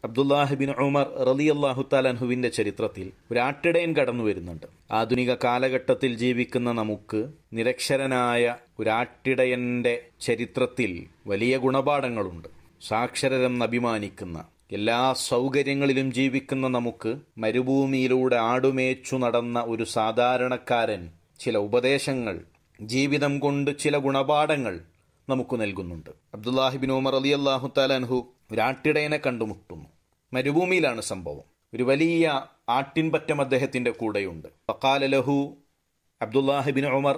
അബ്ദുല്ലാഹിബിൻ ഉമർ റലിയല്ലാഹു താലൻഹുവിന്റെ ചരിത്രത്തിൽ ഒരു ആട്ടിടയൻ കടന്നു വരുന്നുണ്ട് ആധുനിക കാലഘട്ടത്തിൽ ജീവിക്കുന്ന നമുക്ക് നിരക്ഷരനായ ഒരു ആട്ടിടയന്റെ ചരിത്രത്തിൽ വലിയ ഗുണപാഠങ്ങളുണ്ട് സാക്ഷരരെന്ന് അഭിമാനിക്കുന്ന എല്ലാ സൗകര്യങ്ങളിലും ജീവിക്കുന്ന നമുക്ക് മരുഭൂമിയിലൂടെ ആടുമേച്ചു നടന്ന ഒരു സാധാരണക്കാരൻ ചില ഉപദേശങ്ങൾ ജീവിതം കൊണ്ട് ചില ഗുണപാഠങ്ങൾ നമുക്ക് നൽകുന്നുണ്ട് അബ്ദുല്ലാഹിബിൻ ഉമർ അലി അള്ളാഹു താലൻഹു ഒരാട്ടിടയനെ കണ്ടുമുട്ടുന്നു മരുഭൂമിയിലാണ് സംഭവം ഒരു വലിയ ആട്ടിൻപറ്റം അദ്ദേഹത്തിന്റെ കൂടെയുണ്ട് ഫക്കാല ലഹു അബ്ദുല്ലാഹിബിൻ ഉമർ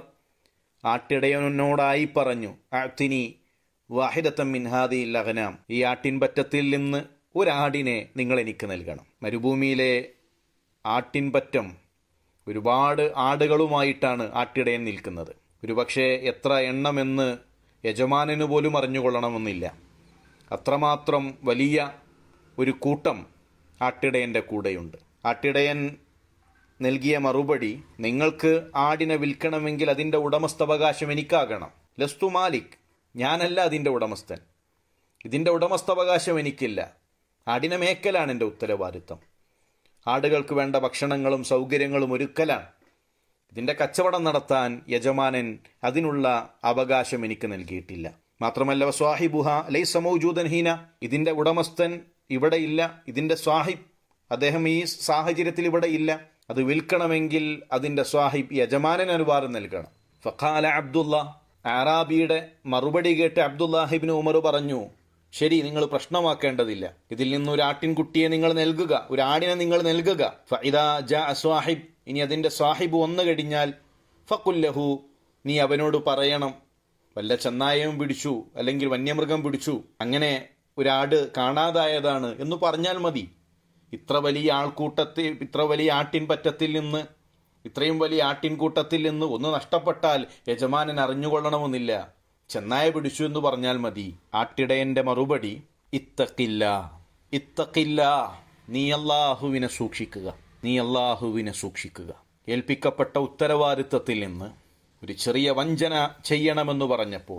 ആട്ടിടയനോടായി പറഞ്ഞു ആത്തിനി വാഹിദത്തം മിൻഹാദി ലഹനാം ഈ ആട്ടിൻപറ്റത്തിൽ നിന്ന് ഒരാടിനെ നിങ്ങൾ എനിക്ക് നൽകണം മരുഭൂമിയിലെ ആട്ടിൻപറ്റം ഒരുപാട് ആടുകളുമായിട്ടാണ് ആട്ടിടയൻ നിൽക്കുന്നത് ഒരുപക്ഷെ എത്ര എണ്ണമെന്ന് യജമാനന് പോലും അറിഞ്ഞുകൊള്ളണമെന്നില്ല അത്രമാത്രം വലിയ ഒരു കൂട്ടം ആട്ടിടയൻ്റെ കൂടെയുണ്ട് ആട്ടിടയൻ നൽകിയ മറുപടി നിങ്ങൾക്ക് ആടിനെ വിൽക്കണമെങ്കിൽ അതിൻ്റെ ഉടമസ്ഥാവകാശം എനിക്കാകണം ലസ്തു മാലിക് ഞാനല്ല അതിൻ്റെ ഉടമസ്ഥൻ ഇതിൻ്റെ ഉടമസ്ഥാവകാശം എനിക്കില്ല ആടിനെ മേക്കലാണ് എൻ്റെ ഉത്തരവാദിത്തം ആടുകൾക്ക് വേണ്ട ഭക്ഷണങ്ങളും സൗകര്യങ്ങളും ഒരുക്കലാണ് ഇതിന്റെ കച്ചവടം നടത്താൻ യജമാനൻ അതിനുള്ള അവകാശം എനിക്ക് നൽകിയിട്ടില്ല മാത്രമല്ല സ്വാഹിബുഹ ലൈ സമൗജൂദൻ ഹീന ഇതിന്റെ ഉടമസ്ഥൻ ഇവിടെ ഇല്ല ഇതിന്റെ സ്വാഹിബ് അദ്ദേഹം ഈ സാഹചര്യത്തിൽ ഇവിടെ ഇല്ല അത് വിൽക്കണമെങ്കിൽ അതിന്റെ സ്വാഹിബ് യജമാനൻ അനുവാദം നൽകണം ഫഖാല അബ്ദുള്ള ആറാബിയുടെ മറുപടി കേട്ട് അബ്ദുല്ലാഹിബിന് ഉമർ പറഞ്ഞു ശരി നിങ്ങൾ പ്രശ്നമാക്കേണ്ടതില്ല ഇതിൽ നിന്ന് ഒരു ആട്ടിൻകുട്ടിയെ നിങ്ങൾ നൽകുക ഒരു ആടിനെ നിങ്ങൾ നൽകുക ഫഇദാ ജാ സ്വാഹിബ് ഇനി അതിന്റെ സ്വാഹിബ് വന്നു കഴിഞ്ഞാൽ ഫക്കുല്ലഹു നീ അവനോട് പറയണം വല്ല ചെന്നായവും പിടിച്ചു അല്ലെങ്കിൽ വന്യമൃഗം പിടിച്ചു അങ്ങനെ ഒരാട് കാണാതായതാണ് എന്ന് പറഞ്ഞാൽ മതി ഇത്ര വലിയ ആൾക്കൂട്ടത്തിൽ ഇത്ര വലിയ ആട്ടിൻപറ്റത്തിൽ നിന്ന് ഇത്രയും വലിയ ആട്ടിൻകൂട്ടത്തിൽ നിന്ന് ഒന്ന് നഷ്ടപ്പെട്ടാൽ യജമാനൻ അറിഞ്ഞുകൊള്ളണമെന്നില്ല ചെന്നായ പിടിച്ചു എന്ന് പറഞ്ഞാൽ മതി ആട്ടിടയന്റെ മറുപടി ഇത്തക്കില്ല ഇത്തക്കില്ല നീ അള്ളാഹുവിനെ സൂക്ഷിക്കുക നീ അള്ളാഹുവിനെ സൂക്ഷിക്കുക ഏൽപ്പിക്കപ്പെട്ട ഉത്തരവാദിത്തത്തിൽ നിന്ന് ഒരു ചെറിയ വഞ്ചന ചെയ്യണമെന്ന് പറഞ്ഞപ്പോൾ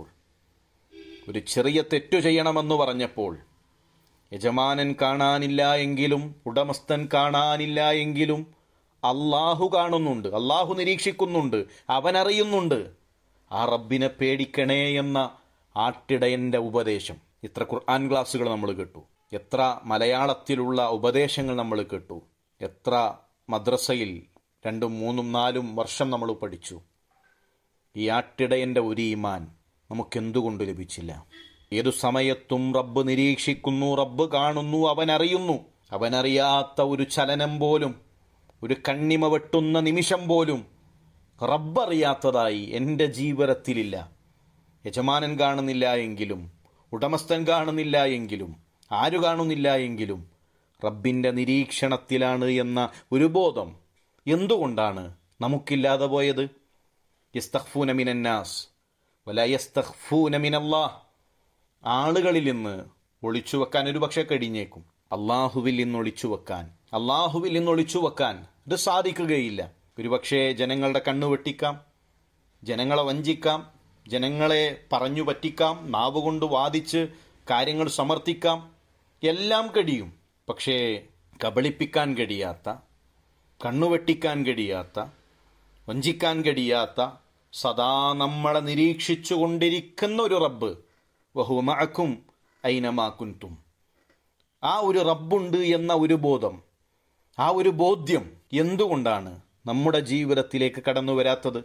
ഒരു ചെറിയ തെറ്റു ചെയ്യണമെന്ന് പറഞ്ഞപ്പോൾ യജമാനൻ കാണാനില്ല എങ്കിലും ഉടമസ്ഥൻ കാണാനില്ല എങ്കിലും അള്ളാഹു കാണുന്നുണ്ട് അള്ളാഹു നിരീക്ഷിക്കുന്നുണ്ട് അവൻ അറിയുന്നുണ്ട് ആ റബ്ബിനെ പേടിക്കണേ എന്ന ആട്ടിടയന്റെ ഉപദേശം ഇത്ര ഖുർആൻ ക്ലാസ്സുകൾ നമ്മൾ കേട്ടു എത്ര മലയാളത്തിലുള്ള ഉപദേശങ്ങൾ നമ്മൾ കേട്ടു എത്ര മദ്രസയിൽ രണ്ടും മൂന്നും നാലും വർഷം നമ്മൾ പഠിച്ചു ഈ ആട്ടിടയന്റെ ഒരു ഈമാൻ നമുക്കെന്തുകൊണ്ട് ലഭിച്ചില്ല ഏതു സമയത്തും റബ്ബ് നിരീക്ഷിക്കുന്നു റബ്ബ് കാണുന്നു അവൻ അറിയുന്നു അവനറിയാത്ത ഒരു ചലനം പോലും ഒരു കണ്ണിമ വെട്ടുന്ന നിമിഷം പോലും റബ്ബറിയാത്തതായി എൻ്റെ ജീവിതത്തിലില്ല യജമാനൻ കാണുന്നില്ല എങ്കിലും ഉടമസ്ഥൻ കാണുന്നില്ല എങ്കിലും ആരു കാണുന്നില്ല എങ്കിലും റബ്ബിൻ്റെ നിരീക്ഷണത്തിലാണ് എന്ന ഒരു ബോധം എന്തുകൊണ്ടാണ് നമുക്കില്ലാതെ പോയത് യസ്തഖ്ഫൂന മിനന്നാസ് വല യസ്തഖ്ഫൂന മിനല്ലാഹ് ആളുകളിൽ നിന്ന് ഒളിച്ചു വെക്കാൻ ഒരു പക്ഷെ കഴിഞ്ഞേക്കും അള്ളാഹുവിൽ നിന്ന് ഒളിച്ചു വെക്കാൻ അള്ളാഹുവിൽ നിന്ന് ഒളിച്ചു വെക്കാൻ ഇത് സാധിക്കുകയില്ല ഒരുപക്ഷെ ജനങ്ങളുടെ കണ്ണു വെട്ടിക്കാം ജനങ്ങളെ വഞ്ചിക്കാം ജനങ്ങളെ പറഞ്ഞു പറ്റിക്കാം നാവ് കൊണ്ട് വാദിച്ച് കാര്യങ്ങൾ സമർത്ഥിക്കാം എല്ലാം കഴിയും പക്ഷേ കബളിപ്പിക്കാൻ കഴിയാത്ത കണ്ണുവെട്ടിക്കാൻ കഴിയാത്ത വഞ്ചിക്കാൻ കഴിയാത്ത സദാ നമ്മളെ നിരീക്ഷിച്ചു കൊണ്ടിരിക്കുന്ന ഒരു റബ്ബ് വഹുമഅക്കും ഐനമാക്കുൻതും ആ ഒരു റബ്ബുണ്ട് എന്ന ഒരു ബോധം ആ ഒരു ബോധ്യം എന്തുകൊണ്ടാണ് നമ്മുടെ ജീവിതത്തിലേക്ക് കടന്നു വരാത്തത്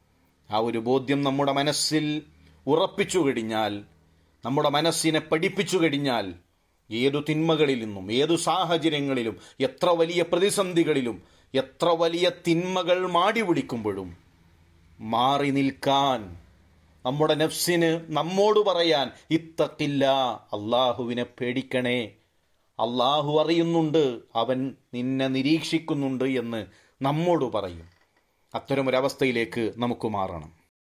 ആ ഒരു ബോധ്യം നമ്മുടെ മനസ്സിൽ ഉറപ്പിച്ചു കഴിഞ്ഞാൽ നമ്മുടെ മനസ്സിനെ പഠിപ്പിച്ചു കഴിഞ്ഞാൽ ഏതു തിന്മകളിൽ നിന്നും ഏതു സാഹചര്യങ്ങളിലും എത്ര വലിയ പ്രതിസന്ധികളിലും എത്ര വലിയ തിന്മകൾ മാടി പിടിക്കുമ്പോഴും മാറി നിൽക്കാൻ നമ്മുടെ നഫ്സിന് നമ്മോട് പറയാൻ ഇത്തക്കില്ല അള്ളാഹുവിനെ പേടിക്കണേ അള്ളാഹു അറിയുന്നുണ്ട് അവൻ നിന്നെ നിരീക്ഷിക്കുന്നുണ്ട് എന്ന് നമ്മോട് പറയും അത്തരമൊരവസ്ഥയിലേക്ക് നമുക്ക് മാറണം